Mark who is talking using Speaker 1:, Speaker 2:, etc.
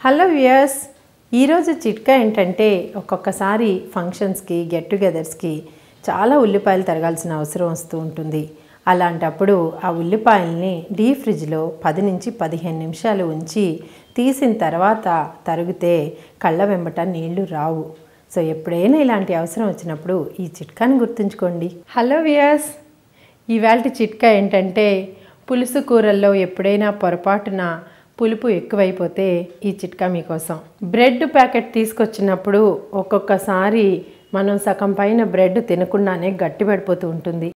Speaker 1: hello viewers ఈరోజు చిట్కా ఏంటంటే ఒక్కొక్కసారి ఫంక్షన్స్కి గెట్ టుగెదర్స్కి చాలా ఉల్లిపాయలు తరగాల్సిన అవసరం వస్తూ ఉంటుంది అలాంటప్పుడు ఆ ఉల్లిపాయల్ని డీ ఫ్రిడ్జ్లో పది నుంచి పదిహేను నిమిషాలు ఉంచి తీసిన తర్వాత తరిగితే కళ్ళ వెంబట నీళ్లు రావు సో ఎప్పుడైనా ఇలాంటి అవసరం వచ్చినప్పుడు ఈ చిట్కాని గుర్తుంచుకోండి హలో వ్యూయర్స్ ఇవాళ చిట్కా ఏంటంటే పులుసు కూరల్లో ఎప్పుడైనా పొరపాటున పులుపు ఎక్కువైపోతే ఈ చిట్కా మీకోసం బ్రెడ్ ప్యాకెట్ తీసుకొచ్చినప్పుడు ఒక్కొక్కసారి మనం సగం పైన బ్రెడ్ తినకుండానే గట్టి పడిపోతూ ఉంటుంది